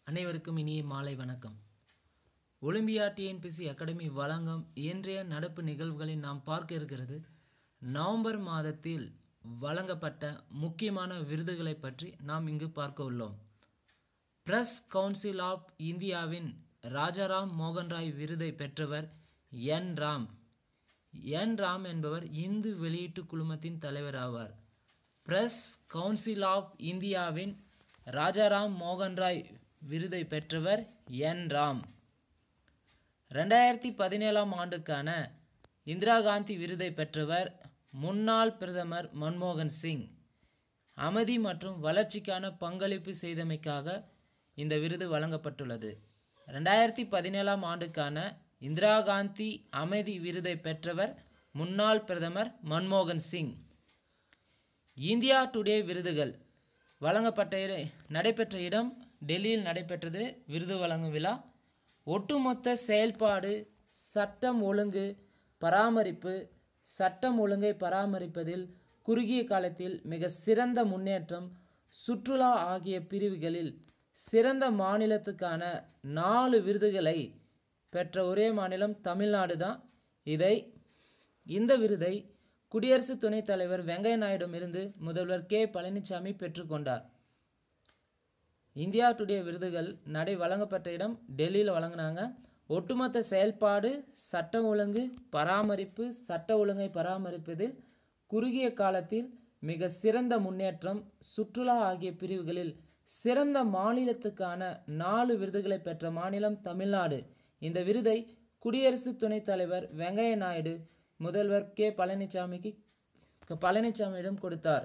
அனைவருக்கும் இனிய மாலை வணக்கம் ஒலிம்பியா டிஎன்பிசி அகாடமி வழங்கும் இன்றைய நடப்பு நிகழ்வுகளை நாம் பார்க்க இருக்கிறது நவம்பர் மாதத்தில் வழங்கப்பட்ட முக்கியமான விருதுகளை பற்றி நாம் இங்கு பார்க்க உள்ளோம் பிரஸ் கவுன்சில் ஆஃப் இந்தியாவின் ராஜாராம் மோகன் ராய் விருதை பெற்றவர் என் ராம் என் ராம் என்பவர் இந்து வெளியீட்டு குழுமத்தின் தலைவர் ஆவார் பிரஸ் கவுன்சில் ஆஃப் இந்தியாவின் ராஜாராம் மோகன் ராய் விருதை பெற்றவர் என் ராம் ரெண்டாயிரத்தி பதினேழாம் ஆண்டுக்கான இந்திரா காந்தி விருதை பெற்றவர் முன்னாள் பிரதமர் மன்மோகன் சிங் அமைதி மற்றும் வளர்ச்சிக்கான பங்களிப்பு செய்தமைக்காக இந்த விருது வழங்கப்பட்டுள்ளது ரெண்டாயிரத்தி பதினேழாம் ஆண்டுக்கான இந்திரா காந்தி அமைதி விருதை பெற்றவர் முன்னாள் பிரதமர் மன்மோகன் சிங் இந்தியா டுடே விருதுகள் வழங்கப்பட்ட இட நடைபெற்ற இடம் டெல்லியில் நடைபெற்றது விருது வழங்கும் விழா ஒட்டுமொத்த செயல்பாடு சட்டம் ஒழுங்கு பராமரிப்பு சட்டம் ஒழுங்கை பராமரிப்பதில் குறுகிய காலத்தில் மிக சிறந்த முன்னேற்றம் சுற்றுலா ஆகிய பிரிவுகளில் சிறந்த மாநிலத்துக்கான நாலு விருதுகளை பெற்ற ஒரே மாநிலம் தமிழ்நாடு தான் இதை இந்த விருதை குடியரசு துணைத் தலைவர் வெங்கைய நாயுடமிருந்து முதல்வர் கே பழனிசாமி பெற்றுக்கொண்டார் இந்தியா டுடே விருதுகள் நடை வழங்கப்பட்ட இடம் டெல்லியில் வழங்கினாங்க ஒட்டுமொத்த செயல்பாடு சட்ட ஒழுங்கு பராமரிப்பு சட்ட ஒழுங்கை பராமரிப்பதில் குறுகிய காலத்தில் மிக சிறந்த முன்னேற்றம் சுற்றுலா ஆகிய பிரிவுகளில் சிறந்த மாநிலத்துக்கான நாலு விருதுகளை பெற்ற மாநிலம் தமிழ்நாடு இந்த விருதை குடியரசு துணைத் தலைவர் வெங்கைய நாயுடு முதல்வர் கே பழனிசாமிக்கு பழனிசாமியிடம் கொடுத்தார்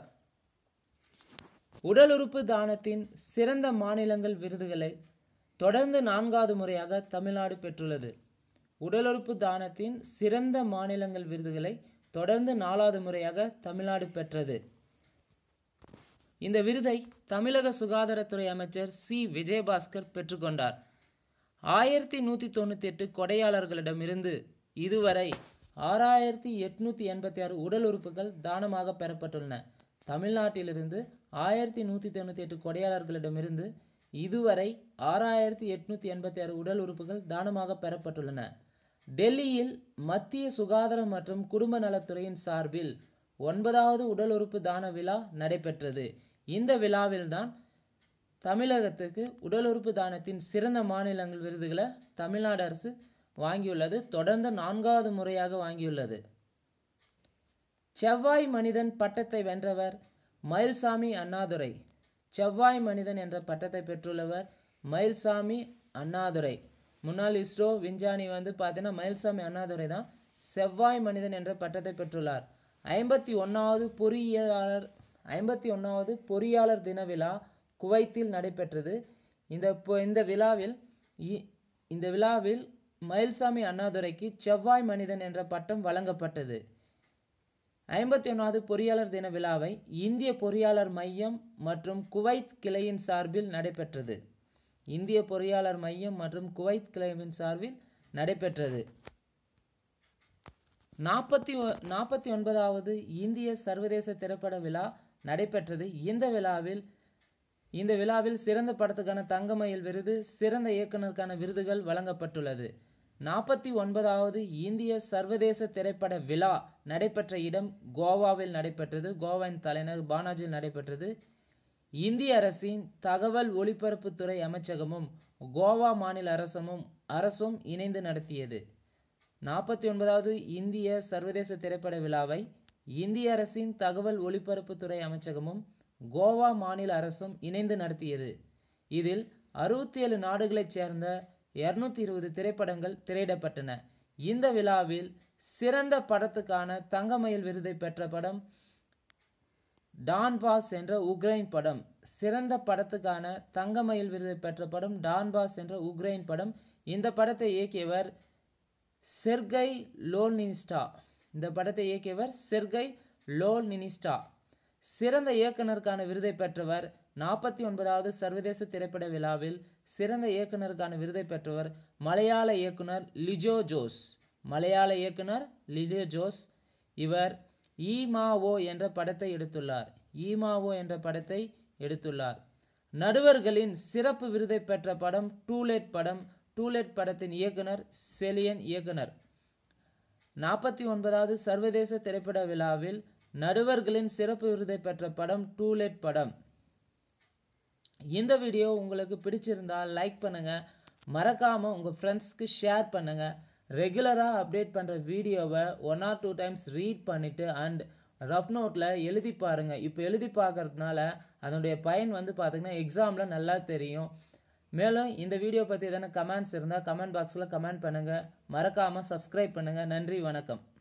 உடல் உறுப்பு தானத்தின் சிறந்த மாநிலங்கள் விருதுகளை தொடர்ந்து நான்காவது முறையாக தமிழ்நாடு பெற்றுள்ளது உடல் உறுப்பு தானத்தின் சிறந்த மாநிலங்கள் விருதுகளை தொடர்ந்து நாலாவது முறையாக தமிழ்நாடு பெற்றது இந்த விருதை தமிழக சுகாதாரத்துறை அமைச்சர் சி விஜயபாஸ்கர் பெற்றுக்கொண்டார் ஆயிரத்தி நூற்றி தொண்ணூற்றி எட்டு கொடையாளர்களிடமிருந்து இதுவரை ஆறாயிரத்தி எட்நூற்றி எண்பத்தி ஆறு உடல் உறுப்புகள் தானமாக பெறப்பட்டுள்ளன தமிழ்நாட்டிலிருந்து ஆயிரத்தி நூற்றி தொண்ணூற்றி எட்டு கொடையாளர்களிடமிருந்து இதுவரை ஆறாயிரத்தி எட்நூற்றி எண்பத்தி ஆறு உடல் உறுப்புகள் தானமாக பெறப்பட்டுள்ளன டெல்லியில் மத்திய சுகாதாரம் மற்றும் குடும்ப நலத்துறையின் சார்பில் ஒன்பதாவது உடல் உறுப்பு தான விழா நடைபெற்றது இந்த விழாவில்தான் தமிழகத்துக்கு உடல் உறுப்பு தானத்தின் சிறந்த மாநிலங்கள் விருதுகளை தமிழ்நாடு அரசு வாங்கியுள்ளது தொடர்ந்து நான்காவது முறையாக வாங்கியுள்ளது செவ்வாய் மனிதன் பட்டத்தை வென்றவர் மயில்சாமி அண்ணாதுரை செவ்வாய் மனிதன் என்ற பட்டத்தை பெற்றுள்ளவர் மயில்சாமி அண்ணாதுரை முன்னாள் இஸ்ரோ விஞ்ஞானி வந்து பார்த்தீங்கன்னா மயில்சாமி அண்ணாதுரை தான் செவ்வாய் மனிதன் என்ற பட்டத்தை பெற்றுள்ளார் ஐம்பத்தி ஒன்றாவது பொறியியலாளர் ஐம்பத்தி ஒன்றாவது பொறியாளர் தின விழா குவைத்தில் நடைபெற்றது இந்த இந்த விழாவில் இந்த விழாவில் மயில்சாமி அண்ணாதுரைக்கு செவ்வாய் மனிதன் என்ற பட்டம் வழங்கப்பட்டது ஐம்பத்தி ஒன்றாவது பொறியாளர் தின விழாவை இந்திய பொறியாளர் மையம் மற்றும் குவைத் கிளையின் சார்பில் நடைபெற்றது இந்திய பொறியாளர் மையம் மற்றும் குவைத் கிளையின் சார்பில் நடைபெற்றது நாற்பத்தி நாற்பத்தி ஒன்பதாவது இந்திய சர்வதேச திரைப்பட விழா நடைபெற்றது இந்த விழாவில் இந்த விழாவில் சிறந்த படத்துக்கான தங்கமயில் விருது சிறந்த இயக்குனருக்கான விருதுகள் வழங்கப்பட்டுள்ளது நாற்பத்தி ஒன்பதாவது இந்திய சர்வதேச திரைப்பட விழா நடைபெற்ற இடம் கோவாவில் நடைபெற்றது கோவாவின் தலைநகர் பானாஜியில் நடைபெற்றது இந்திய அரசின் தகவல் ஒலிபரப்புத்துறை அமைச்சகமும் கோவா மாநில அரசமும் அரசும் இணைந்து நடத்தியது நாற்பத்தி ஒன்பதாவது இந்திய சர்வதேச திரைப்பட விழாவை இந்திய அரசின் தகவல் ஒலிபரப்புத்துறை அமைச்சகமும் கோவா மாநில அரசும் இணைந்து நடத்தியது இதில் அறுபத்தி ஏழு நாடுகளைச் சேர்ந்த இரநூத்தி இருபது திரைப்படங்கள் திரையிடப்பட்டன இந்த விழாவில் சிறந்த படத்துக்கான தங்கமயில் விருதை பெற்ற படம் டான்பாஸ் என்ற உக்ரைன் படம் சிறந்த படத்துக்கான தங்கமயில் விருதை பெற்ற படம் டான்பாஸ் என்ற உக்ரைன் படம் இந்த படத்தை இயக்கியவர் செர்கை லோல்னினிஸ்டா இந்த படத்தை இயக்கியவர் செர்கை லோல்னினிஸ்டா சிறந்த இயக்குனருக்கான விருதை பெற்றவர் நாற்பத்தி ஒன்பதாவது சர்வதேச திரைப்பட விழாவில் சிறந்த இயக்குனருக்கான விருதை பெற்றவர் மலையாள இயக்குனர் லிஜோ ஜோஸ் மலையாள இயக்குனர் லிஜோ ஜோஸ் இவர் ஈமாவோ என்ற படத்தை எடுத்துள்ளார் ஈமாவோ என்ற படத்தை எடுத்துள்ளார் நடுவர்களின் சிறப்பு விருதை பெற்ற படம் டூலெட் படம் டூலெட் படத்தின் இயக்குனர் செலியன் இயக்குனர் நாற்பத்தி ஒன்பதாவது சர்வதேச திரைப்பட விழாவில் நடுவர்களின் சிறப்பு விருதை பெற்ற படம் டூலெட் படம் இந்த வீடியோ உங்களுக்கு பிடிச்சிருந்தா லைக் பண்ணுங்கள் மறக்காமல் உங்கள் ஃப்ரெண்ட்ஸ்க்கு ஷேர் பண்ணுங்கள் ரெகுலராக அப்டேட் பண்ணுற வீடியோவை one or two times read பண்ணிவிட்டு அண்ட் ரஃப் நோட்டில் எழுதி பாருங்கள் இப்போ எழுதி பார்க்கறதுனால அதனுடைய பயன் வந்து பார்த்திங்கன்னா எக்ஸாமில் நல்லா தெரியும் மேலும் இந்த வீடியோ பற்றி எதனா கமெண்ட்ஸ் இருந்தால் கமெண்ட் பாக்ஸில் கமெண்ட் பண்ணுங்கள் மறக்காமல் சப்ஸ்கிரைப் பண்ணுங்கள் நன்றி வணக்கம்